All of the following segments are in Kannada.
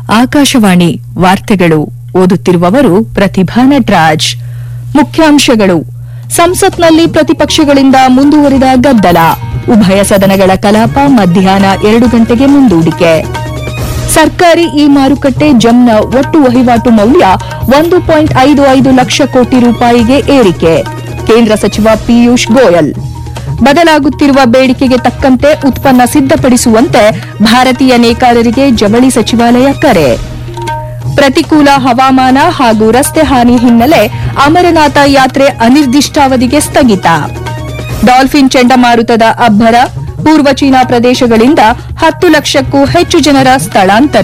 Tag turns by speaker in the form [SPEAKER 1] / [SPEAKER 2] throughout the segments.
[SPEAKER 1] ಆಕಾಶವಾಣಿ ವಾರ್ತೆಗಳು ಓದುತ್ತಿರುವವರು ಪ್ರತಿಭಾ ನಟರಾಜ್ ಮುಖ್ಯಾಂಶಗಳು ಸಂಸತ್ನಲ್ಲಿ ಪ್ರತಿಪಕ್ಷಗಳಿಂದ ಮುಂದುವರಿದ ಗದ್ದಲ ಉಭಯ ಸದನಗಳ ಕಲಾಪ ಮಧ್ಯಾಹ್ನ ಎರಡು ಗಂಟೆಗೆ ಮುಂದೂಡಿಕೆ ಸರ್ಕಾರಿ ಇ ಮಾರುಕಟ್ಟೆ ಜಮ್ನ ಒಟ್ಟು ವಹಿವಾಟು ಮೌಲ್ಯ ಒಂದು ಪಾಯಿಂಟ್ ಐದು ಐದು ಲಕ್ಷ ಕೋಟಿ ರೂಪಾಯಿಗೆ ಏರಿಕೆ ಕೇಂದ್ರ ಸಚಿವ ಪಿಯೂಷ್ ಗೋಯಲ್ ಬದಲಾಗುತ್ತಿರುವ ಬೇಡಿಕೆಗೆ ತಕ್ಕಂತೆ ಉತ್ಪನ್ನ ಸಿದ್ದಪಡಿಸುವಂತೆ ಭಾರತೀಯ ನೇಕಾರರಿಗೆ ಜವಳಿ ಸಚಿವಾಲಯ ಕರೆ ಪ್ರತಿಕೂಲ ಹವಾಮಾನ ಹಾಗೂ ರಸ್ತೆ ಹಾನಿ ಹಿನ್ನೆಲೆ ಅಮರನಾಥ ಯಾತ್ರೆ ಅನಿರ್ದಿಷ್ಟಾವಧಿಗೆ ಸ್ಥಗಿತ ಡಾಲ್ಫಿನ್ ಚಂಡಮಾರುತದ ಅಬ್ಬರ ಪೂರ್ವ ಚೀನಾ ಪ್ರದೇಶಗಳಿಂದ ಹತ್ತು ಲಕ್ಷಕ್ಕೂ ಹೆಚ್ಚು ಜನರ ಸ್ಥಳಾಂತರ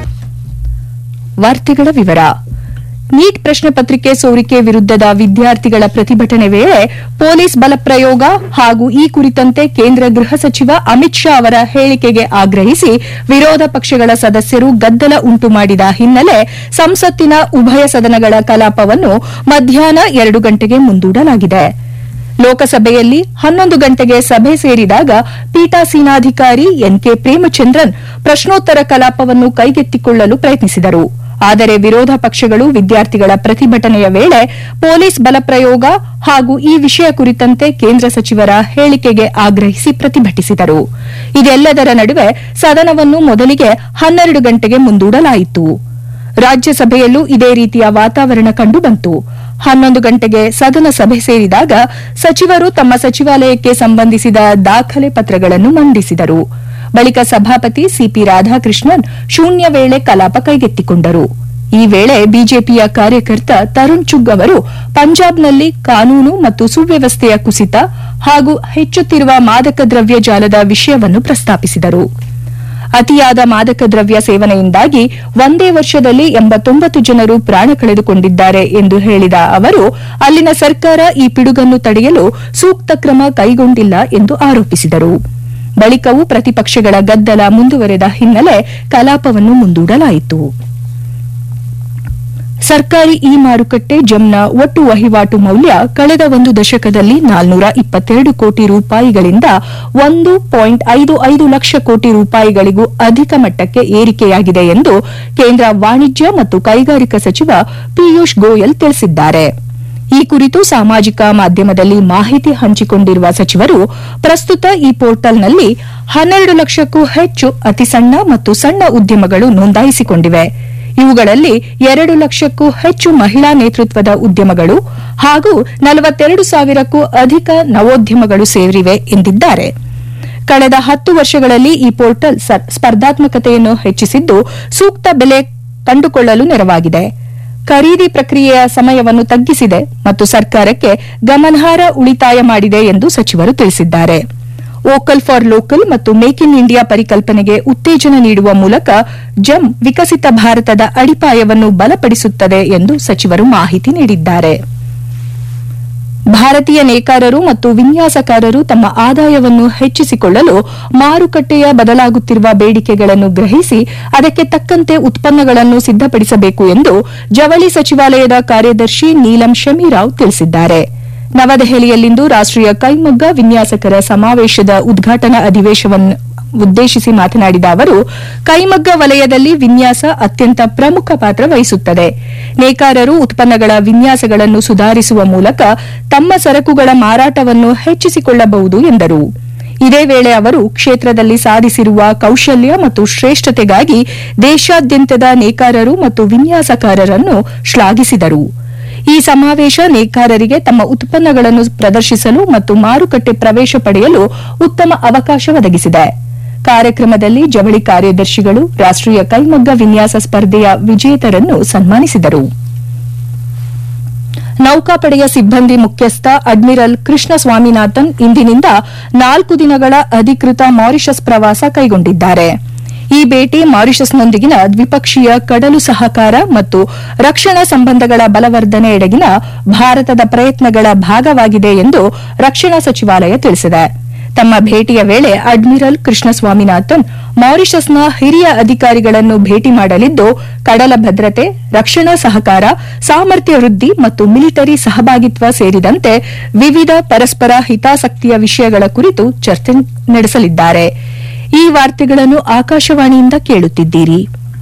[SPEAKER 1] ವಾರ್ತೆಗಳ ವಿವರ ನೀಟ್ ಪ್ರಶ್ನೆ ಪತ್ರಿಕೆ ಸೋರಿಕೆ ವಿರುದ್ದದ ವಿದ್ಯಾರ್ಥಿಗಳ ಪ್ರತಿಭಟನೆ ವೇಳೆ ಪೊಲೀಸ್ ಬಲಪ್ರಯೋಗ ಹಾಗೂ ಈ ಕುರಿತಂತೆ ಕೇಂದ್ರ ಗೃಹ ಸಚಿವ ಅಮಿತ್ ಶಾ ಅವರ ಹೇಳಿಕೆಗೆ ಆಗ್ರಹಿಸಿ ವಿರೋಧ ಪಕ್ಷಗಳ ಸದಸ್ಯರು ಗದ್ದಲ ಉಂಟು ಮಾಡಿದ ಹಿನ್ನೆಲೆ ಸಂಸತ್ತಿನ ಉಭಯ ಸದನಗಳ ಕಲಾಪವನ್ನು ಮಧ್ಯಾಹ್ನ ಎರಡು ಗಂಟೆಗೆ ಮುಂದೂಡಲಾಗಿದೆ ಲೋಕಸಭೆಯಲ್ಲಿ ಹನ್ನೊಂದು ಗಂಟೆಗೆ ಸಭೆ ಸೇರಿದಾಗ ಪೀಠಾಸೀನಾಧಿಕಾರಿ ಎನ್ಕೆ ಪ್ರೇಮಚಂದ್ರನ್ ಪ್ರಶ್ನೋತ್ತರ ಕಲಾಪವನ್ನು ಕೈಗೆತ್ತಿಕೊಳ್ಳಲು ಪ್ರಯತ್ನಿಸಿದರು ಆದರೆ ವಿರೋಧ ಪಕ್ಷಗಳು ವಿದ್ಯಾರ್ಥಿಗಳ ಪ್ರತಿಭಟನೆಯ ವೇಳೆ ಪೊಲೀಸ್ ಬಲಪ್ರಯೋಗ ಹಾಗೂ ಈ ವಿಷಯ ಕುರಿತಂತೆ ಕೇಂದ್ರ ಸಚಿವರ ಹೇಳಿಕೆಗೆ ಆಗ್ರಹಿಸಿ ಪ್ರತಿಭಟಿಸಿದರು ಇದೆಲ್ಲದರ ನಡುವೆ ಸದನವನ್ನು ಮೊದಲಿಗೆ ಹನ್ನೆರಡು ಗಂಟೆಗೆ ಮುಂದೂಡಲಾಯಿತು ರಾಜ್ಯಸಭೆಯಲ್ಲೂ ಇದೇ ರೀತಿಯ ವಾತಾವರಣ ಕಂಡುಬಂತು ಹನ್ನೊಂದು ಗಂಟೆಗೆ ಸದನ ಸಭೆ ಸೇರಿದಾಗ ಸಚಿವರು ತಮ್ಮ ಸಚಿವಾಲಯಕ್ಕೆ ಸಂಬಂಧಿಸಿದ ದಾಖಲೆ ಪತ್ರಗಳನ್ನು ಮಂಡಿಸಿದರು ಬಳಿಕ ಸಭಾಪತಿ ಸಿಪಿ ರಾಧಾಕೃಷ್ಣನ್ ಶೂನ್ಯ ವೇಳೆ ಕಲಾಪ ಕೈಗೆತ್ತಿಕೊಂಡರು ಈ ವೇಳೆ ಬಿಜೆಪಿಯ ಕಾರ್ಯಕರ್ತ ತರುಣ್ ಚುಗ್ ಅವರು ಪಂಜಾಬ್ನಲ್ಲಿ ಕಾನೂನು ಮತ್ತು ಸುವ್ಯವಸ್ಥೆಯ ಕುಸಿತ ಹಾಗೂ ಹೆಚ್ಚುತ್ತಿರುವ ಮಾದಕ ದ್ರವ್ಯ ಜಾಲದ ವಿಷಯವನ್ನು ಪ್ರಸ್ತಾಪಿಸಿದರು ಅತಿಯಾದ ಮಾದಕ ದ್ರವ್ಯ ಸೇವನೆಯಿಂದಾಗಿ ಒಂದೇ ವರ್ಷದಲ್ಲಿ ಎಂಬತ್ತೊಂಬತ್ತು ಜನರು ಪ್ರಾಣ ಕಳೆದುಕೊಂಡಿದ್ದಾರೆ ಎಂದು ಹೇಳಿದ ಅವರು ಅಲ್ಲಿನ ಸರ್ಕಾರ ಈ ಪಿಡುಗನ್ನು ತಡೆಯಲು ಸೂಕ್ತ ಕ್ರಮ ಕೈಗೊಂಡಿಲ್ಲ ಎಂದು ಆರೋಪಿಸಿದರು ಬಳಿಕವೂ ಪ್ರತಿಪಕ್ಷಗಳ ಗದ್ದಲ ಮುಂದುವರೆದ ಹಿನ್ನೆಲೆ ಕಲಾಪವನ್ನು ಮುಂದೂಡಲಾಯಿತು ಸರ್ಕಾರಿ ಇ ಮಾರುಕಟ್ಟೆ ಜಮ್ನ ಒಟ್ಟು ವಹಿವಾಟು ಮೌಲ್ಯ ಕಳೆದ ಒಂದು ದಶಕದಲ್ಲಿ ನಾಲ್ನೂರ ಇಪ್ಪತ್ತೆರಡು ಕೋಟಿ ರೂಪಾಯಿಗಳಿಂದ ಒಂದು ಪಾಯಿಂಟ್ ಐದು ಐದು ಲಕ್ಷ ಕೋಟಿ ರೂಪಾಯಿಗಳಿಗೂ ಅಧಿಕ ಮಟ್ಟಕ್ಕೆ ಏರಿಕೆಯಾಗಿದೆ ಎಂದು ಕೇಂದ್ರ ವಾಣಿಜ್ಯ ಮತ್ತು ಕೈಗಾರಿಕಾ ಸಚಿವ ಪಿಯೂಷ್ ಗೋಯಲ್ ತಿಳಿಸಿದ್ದಾರೆ ಈ ಕುರಿತು ಸಾಮಾಜಿಕ ಮಾಧ್ಯಮದಲ್ಲಿ ಮಾಹಿತಿ ಹಂಚಿಕೊಂಡಿರುವ ಸಚಿವರು ಪ್ರಸ್ತುತ ಈ ಪೋರ್ಟಲ್ನಲ್ಲಿ ಹನ್ನೆರಡು ಲಕ್ಷಕ್ಕೂ ಹೆಚ್ಚು ಅತಿಸಣ್ಣ ಮತ್ತು ಸಣ್ಣ ಉದ್ಯಮಗಳು ನೋಂದಾಯಿಸಿಕೊಂಡಿವೆ ಇವುಗಳಲ್ಲಿ ಎರಡು ಲಕ್ಷಕ್ಕೂ ಹೆಚ್ಚು ಮಹಿಳಾ ನೇತೃತ್ವದ ಉದ್ಯಮಗಳು ಹಾಗೂ ನಲವತ್ತೆರಡು ಸಾವಿರಕ್ಕೂ ಅಧಿಕ ನವೋದ್ಯಮಗಳು ಸೇರಿವೆ ಎಂದಿದ್ದಾರೆ ಕಳೆದ ಹತ್ತು ವರ್ಷಗಳಲ್ಲಿ ಈ ಪೋರ್ಟಲ್ ಸ್ಪರ್ಧಾತ್ಮಕತೆಯನ್ನು ಹೆಚ್ಚಿಸಿದ್ದು ಸೂಕ್ತ ಬೆಲೆ ಕಂಡುಕೊಳ್ಳಲು ನೆರವಾಗಿದೆ ಖರೀದಿ ಪ್ರಕ್ರಿಯೆಯ ಸಮಯವನ್ನು ತಗ್ಗಿಸಿದೆ ಮತ್ತು ಸರ್ಕಾರಕ್ಕೆ ಗಮನಾರ್ಹ ಉಳಿತಾಯ ಮಾಡಿದೆ ಎಂದು ಸಚಿವರು ತಿಳಿಸಿದ್ದಾರೆ ವೋಕಲ್ ಫಾರ್ ಲೋಕಲ್ ಮತ್ತು ಮೇಕ್ ಇನ್ ಇಂಡಿಯಾ ಪರಿಕಲ್ಪನೆಗೆ ಉತ್ತೇಜನ ನೀಡುವ ಮೂಲಕ ಜಮ್ ವಿಕಸಿತ ಭಾರತದ ಅಡಿಪಾಯವನ್ನು ಬಲಪಡಿಸುತ್ತದೆ ಎಂದು ಸಚಿವರು ಮಾಹಿತಿ ನೀಡಿದ್ದಾರೆ ಭಾರತೀಯ ನೇಕಾರರು ಮತ್ತು ವಿನ್ಯಾಸಕಾರರು ತಮ್ಮ ಆದಾಯವನ್ನು ಹೆಚ್ಚಿಸಿಕೊಳ್ಳಲು ಮಾರುಕಟ್ಟೆಯ ಬದಲಾಗುತ್ತಿರುವ ಬೇಡಿಕೆಗಳನ್ನು ಗ್ರಹಿಸಿ ಅದಕ್ಕೆ ತಕ್ಕಂತೆ ಉತ್ಪನ್ನಗಳನ್ನು ಸಿದ್ದಪಡಿಸಬೇಕು ಎಂದು ಜವಳಿ ಸಚಿವಾಲಯದ ಕಾರ್ಯದರ್ಶಿ ನೀಲಂ ಶಮೀರಾವ್ ತಿಳಿಸಿದ್ದಾರೆ ನವದೆಹಲಿಯಲ್ಲಿಂದು ರಾಷ್ಟೀಯ ಕೈಮಗ್ಗ ವಿನ್ಯಾಸಕರ ಸಮಾವೇಶದ ಉದ್ಘಾಟನಾ ಅಧಿವೇಶನವನ್ನು ಉದ್ದೇಶಿಸಿ ಮಾತನಾಡಿದ ಅವರು ಕೈಮಗ್ಗ ವಲಯದಲ್ಲಿ ವಿನ್ಯಾಸ ಅತ್ಯಂತ ಪ್ರಮುಖ ಪಾತ್ರ ವಹಿಸುತ್ತದೆ ನೇಕಾರರು ಉತ್ಪನ್ನಗಳ ವಿನ್ಯಾಸಗಳನ್ನು ಸುಧಾರಿಸುವ ಮೂಲಕ ತಮ್ಮ ಸರಕುಗಳ ಮಾರಾಟವನ್ನು ಹೆಚ್ಚಿಸಿಕೊಳ್ಳಬಹುದು ಎಂದರು ಇದೇ ವೇಳೆ ಅವರು ಕ್ಷೇತ್ರದಲ್ಲಿ ಸಾಧಿಸಿರುವ ಕೌಶಲ್ಯ ಮತ್ತು ಶ್ರೇಷ್ಠತೆಗಾಗಿ ದೇಶಾದ್ಯಂತದ ನೇಕಾರರು ಮತ್ತು ವಿನ್ಯಾಸಕಾರರನ್ನು ಶ್ಲಾಘಿಸಿದರು ಈ ಸಮಾವೇಶ ನೇಕಾರರಿಗೆ ತಮ್ಮ ಉತ್ಪನ್ನಗಳನ್ನು ಪ್ರದರ್ಶಿಸಲು ಮತ್ತು ಮಾರುಕಟ್ಟೆ ಪ್ರವೇಶ ಪಡೆಯಲು ಉತ್ತಮ ಅವಕಾಶ ಒದಗಿಸಿದೆ ಕಾರ್ಯಕ್ರಮದಲ್ಲಿ ಜವಳಿ ಕಾರ್ಯದರ್ಶಿಗಳು ರಾಷ್ಟೀಯ ಕೈಮಗ್ಗ ವಿನ್ಯಾಸ ಸ್ಪರ್ಧೆಯ ವಿಜೇತರನ್ನು ಸನ್ಮಾನಿಸಿದರು ನೌಕಾಪಡೆಯ ಸಿಬ್ಬಂದಿ ಮುಖ್ಯಸ್ಥ ಅಡ್ಮಿರಲ್ ಕೃಷ್ಣ ಸ್ವಾಮಿನಾಥನ್ ಇಂದಿನಿಂದ ನಾಲ್ಕು ದಿನಗಳ ಅಧಿಕೃತ ಮಾರಿಷಸ್ ಪ್ರವಾಸ ಕೈಗೊಂಡಿದ್ದಾರೆ ಈ ಭೇಟಿ ಮಾರಿಷಸ್ನೊಂದಿಗಿನ ದ್ವಿಪಕ್ಷೀಯ ಕಡಲು ಸಹಕಾರ ಮತ್ತು ರಕ್ಷಣಾ ಸಂಬಂಧಗಳ ಬಲವರ್ಧನೆಯೆಡೆಗಿನ ಭಾರತದ ಪ್ರಯತ್ನಗಳ ಭಾಗವಾಗಿದೆ ಎಂದು ರಕ್ಷಣಾ ಸಚಿವಾಲಯ ತಿಳಿಸಿದೆ ತಮ್ಮ ಭೇಟಿಯ ವೇಳೆ ಅಡ್ಮಿರಲ್ ಕೃಷ್ಣ ಸ್ವಾಮಿನಾಥನ್ ಮಾರಿಷಸ್ನ ಹಿರಿಯ ಅಧಿಕಾರಿಗಳನ್ನು ಭೇಟಿ ಮಾಡಲಿದ್ದು ಕಡಲ ಭದ್ರತೆ ರಕ್ಷಣಾ ಸಹಕಾರ ಸಾಮರ್ಥ್ಯ ವೃದ್ಧಿ ಮತ್ತು ಮಿಲಿಟರಿ ಸಹಭಾಗಿತ್ವ ಸೇರಿದಂತೆ ವಿವಿಧ ಪರಸ್ಪರ ಹಿತಾಸಕ್ತಿಯ ವಿಷಯಗಳ ಕುರಿತು ಚರ್ಚೆ ನಡೆಸಲಿದ್ದಾರೆ ಈ ವಾರ್ತೆಗಳನ್ನು ಆಕಾಶವಾಣಿಯಿಂದ ಕೇಳುತ್ತಿದ್ದೀರಿ